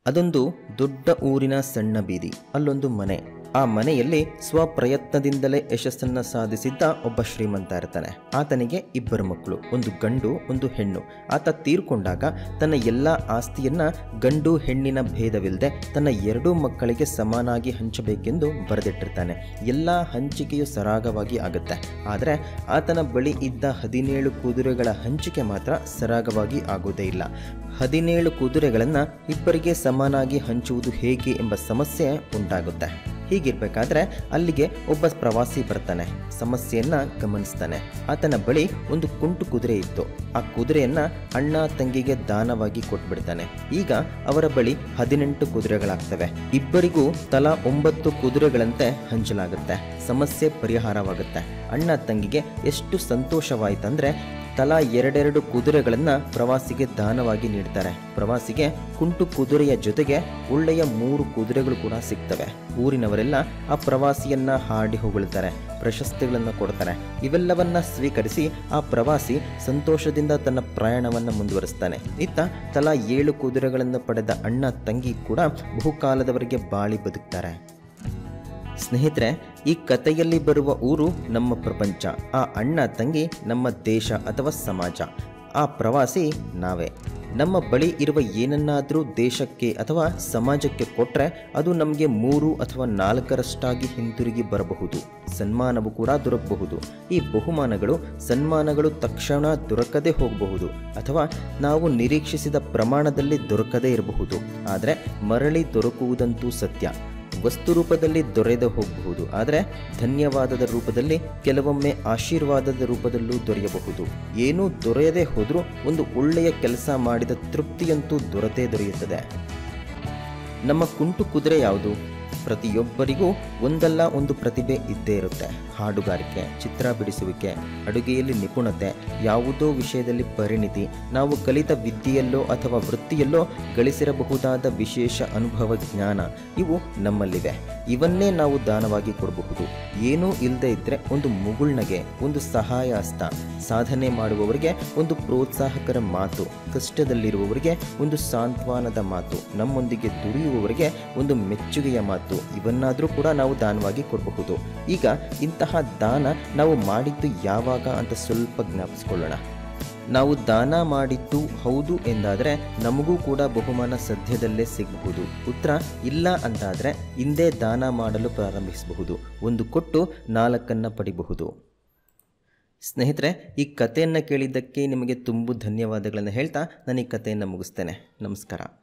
ಅದೊಂದು ದೊಡ್ಡ ಊರಿನ ಸಣ್ಣ ಬೀದಿ ಅಲ್ಲೊಂದು ಮನೆ ಆ ಮನೆಯಲ್ಲಿ ಸ್ವಪ್ರಯತ್ನದಿಂದಲೇ ಯಶಸ್ಸನ್ನ ಸಾಧಿಸಿದ್ದ ಒಬ್ಬ ಶ್ರೀಮಂತ ಇರ್ತಾನೆ ಆತನಿಗೆ ಇಬ್ಬರು ಮಕ್ಕಳು ಒಂದು ಗಂಡು ಒಂದು ಹೆಣ್ಣು ಆತ ತೀರ್ಕೊಂಡಾಗ ತನ್ನ ಎಲ್ಲ ಆಸ್ತಿಯನ್ನ ಗಂಡು ಹೆಣ್ಣಿನ ಭೇದವಿಲ್ಲದೆ ತನ್ನ ಎರಡೂ ಮಕ್ಕಳಿಗೆ ಸಮಾನಾಗಿ ಹಂಚಬೇಕೆಂದು ಬರೆದಿಟ್ಟಿರ್ತಾನೆ ಎಲ್ಲ ಹಂಚಿಕೆಯು ಸರಾಗವಾಗಿ ಆಗುತ್ತೆ ಆದರೆ ಆತನ ಬಳಿ ಇದ್ದ ಹದಿನೇಳು ಕುದುರೆಗಳ ಹಂಚಿಕೆ ಮಾತ್ರ ಸರಾಗವಾಗಿ ಆಗುವುದೇ ಇಲ್ಲ ಹದಿನೇಳು ಕುದುರೆಗಳನ್ನು ಇಬ್ಬರಿಗೆ ಸಮಾನಾಗಿ ಹಂಚುವುದು ಹೇಗೆ ಎಂಬ ಸಮಸ್ಯೆ ಉಂಟಾಗುತ್ತೆ ಹೀಗಿರ್ಬೇಕಾದ್ರೆ ಅಲ್ಲಿಗೆ ಒಬ್ಬ ಪ್ರವಾಸಿ ಬರ್ತಾನೆ ಸಮಸ್ಯೆಯನ್ನ ಗಮನಿಸ್ತಾನೆ ಆತನ ಬಳಿ ಒಂದು ಕುಂಟು ಕುದುರೆ ಇತ್ತು ಆ ಕುದುರೆಯನ್ನ ಅಣ್ಣ ತಂಗಿಗೆ ದಾನವಾಗಿ ಕೊಟ್ಬಿಡ್ತಾನೆ ಈಗ ಅವರ ಬಳಿ ಹದಿನೆಂಟು ಕುದುರೆಗಳಾಗ್ತವೆ ಇಬ್ಬರಿಗೂ ತಲಾ ಒಂಬತ್ತು ಕುದುರೆಗಳಂತೆ ಹಂಚಲಾಗುತ್ತೆ ಸಮಸ್ಯೆ ಪರಿಹಾರವಾಗುತ್ತೆ ಅಣ್ಣ ತಂಗಿಗೆ ಎಷ್ಟು ಸಂತೋಷವಾಯ್ತಂದ್ರೆ ತಲಾ ಎರಡೆರಡು ಕುದುರೆಗಳನ್ನ ಪ್ರವಾಸಿಗೆ ದಾನವಾಗಿ ನೀಡ್ತಾರೆ ಪ್ರವಾಸಿಗೆ ಕುಂಟು ಕುದುರೆಯ ಜೊತೆಗೆ ಒಳ್ಳೆಯ ಮೂರು ಕುದುರೆಗಳು ಕೂಡ ಸಿಗ್ತವೆ ಊರಿನವರೆಲ್ಲ ಆ ಪ್ರವಾಸಿಯನ್ನ ಹಾಡಿ ಹೊಗಳ್ತಾರೆ ಪ್ರಶಸ್ತಿಗಳನ್ನು ಕೊಡ್ತಾರೆ ಇವೆಲ್ಲವನ್ನ ಸ್ವೀಕರಿಸಿ ಆ ಪ್ರವಾಸಿ ಸಂತೋಷದಿಂದ ತನ್ನ ಪ್ರಯಾಣವನ್ನು ಮುಂದುವರಿಸ್ತಾನೆ ಇತ್ತ ತಲಾ ಏಳು ಕುದುರೆಗಳನ್ನು ಪಡೆದ ಅಣ್ಣ ತಂಗಿ ಕೂಡ ಬಹುಕಾಲದವರೆಗೆ ಬಾಳಿ ಬದುಕ್ತಾರೆ ಸ್ನೇಹಿತರೆ ಈ ಕಥೆಯಲ್ಲಿ ಬರುವ ಊರು ನಮ್ಮ ಪ್ರಪಂಚ ಆ ಅಣ್ಣ ತಂಗಿ ನಮ್ಮ ದೇಶ ಅಥವಾ ಸಮಾಜ ಆ ಪ್ರವಾಸಿ ನಾವೇ ನಮ್ಮ ಬಳಿ ಇರುವ ಏನನ್ನಾದರೂ ದೇಶಕ್ಕೆ ಅಥವಾ ಸಮಾಜಕ್ಕೆ ಕೊಟ್ಟರೆ ಅದು ನಮಗೆ ಮೂರು ಅಥವಾ ನಾಲ್ಕರಷ್ಟಾಗಿ ಹಿಂತಿರುಗಿ ಬರಬಹುದು ಸನ್ಮಾನವು ಕೂಡ ದೊರಕಬಹುದು ಈ ಬಹುಮಾನಗಳು ಸನ್ಮಾನಗಳು ತಕ್ಷಣ ದೊರಕದೇ ಹೋಗಬಹುದು ಅಥವಾ ನಾವು ನಿರೀಕ್ಷಿಸಿದ ಪ್ರಮಾಣದಲ್ಲಿ ದೊರಕದೇ ಇರಬಹುದು ಆದರೆ ಮರಳಿ ದೊರಕುವುದಂತೂ ಸತ್ಯ ವಸ್ತು ರೂಪದಲ್ಲಿ ದೊರೆಯದೆ ಹೋಗಬಹುದು ಆದರೆ ಧನ್ಯವಾದದ ರೂಪದಲ್ಲಿ ಕೆಲವೊಮ್ಮೆ ಆಶೀರ್ವಾದದ ರೂಪದಲ್ಲೂ ದೊರೆಯಬಹುದು ಏನೂ ದೊರೆಯದೇ ಹೋದರೂ ಒಂದು ಒಳ್ಳೆಯ ಕೆಲಸ ಮಾಡಿದ ತೃಪ್ತಿಯಂತೂ ದೊರೆತೇ ದೊರೆಯುತ್ತದೆ ನಮ್ಮ ಕುಂಟು ಕುದುರೆ ಯಾವುದು ಪ್ರತಿಯೊಬ್ಬರಿಗೂ ಒಂದಲ್ಲ ಒಂದು ಪ್ರತಿಭೆ ಇದ್ದೇ ಇರುತ್ತೆ ಹಾಡುಗಾರಿಕೆ ಚಿತ್ರ ಬಿಡಿಸುವಿಕೆ ಅಡುಗೆಯಲ್ಲಿ ನಿಪುಣತೆ ಯಾವುದೋ ವಿಷಯದಲ್ಲಿ ಪರಿಣಿತಿ ನಾವು ಕಲಿತ ವಿದ್ಯೆಯಲ್ಲೋ ಅಥವಾ ವೃತ್ತಿಯಲ್ಲೋ ಗಳಿಸಿರಬಹುದಾದ ವಿಶೇಷ ಅನುಭವ ಜ್ಞಾನ ಇವು ನಮ್ಮಲ್ಲಿವೆ ಇವನ್ನೇ ನಾವು ದಾನವಾಗಿ ಕೊಡಬಹುದು ಏನೂ ಇಲ್ಲದೆ ಇದ್ದರೆ ಒಂದು ಮುಗುಳ್ನಗೆ ಒಂದು ಸಹಾಯ ಹಸ್ತ ಸಾಧನೆ ಮಾಡುವವರಿಗೆ ಒಂದು ಪ್ರೋತ್ಸಾಹಕರ ಮಾತು ಕಷ್ಟದಲ್ಲಿರುವವರಿಗೆ ಒಂದು ಸಾಂತ್ವನದ ಮಾತು ನಮ್ಮೊಂದಿಗೆ ದುಡಿಯುವವರಿಗೆ ಒಂದು ಮೆಚ್ಚುಗೆಯ ಮಾತು ಇವನ್ನಾದರೂ ಕೂಡ ನಾವು ದಾನವಾಗಿ ಕೊಡಬಹುದು ಈಗ ಇಂತಹ ದಾನ ನಾವು ಮಾಡಿದ್ದು ಯಾವಾಗ ಅಂತ ಸ್ವಲ್ಪ ಜ್ಞಾಪಿಸ್ಕೊಳ್ಳೋಣ ನಾವು ದಾನ ಮಾಡಿದ್ದು ಹೌದು ಎಂದಾದರೆ ನಮಗೂ ಕೂಡ ಬಹುಮಾನ ಸದ್ಯದಲ್ಲೇ ಸಿಗಬಹುದು ಉತ್ತರ ಇಲ್ಲ ಅಂತಾದರೆ ಹಿಂದೆ ದಾನ ಮಾಡಲು ಪ್ರಾರಂಭಿಸಬಹುದು ಒಂದು ಕೊಟ್ಟು ನಾಲ್ಕನ್ನು ಪಡಿಬಹುದು ಸ್ನೇಹಿತರೆ ಈ ಕಥೆಯನ್ನು ಕೇಳಿದ್ದಕ್ಕೆ ನಿಮಗೆ ತುಂಬ ಧನ್ಯವಾದಗಳನ್ನು ಹೇಳ್ತಾ ನಾನು ಈ ಕಥೆಯನ್ನು ಮುಗಿಸ್ತೇನೆ ನಮಸ್ಕಾರ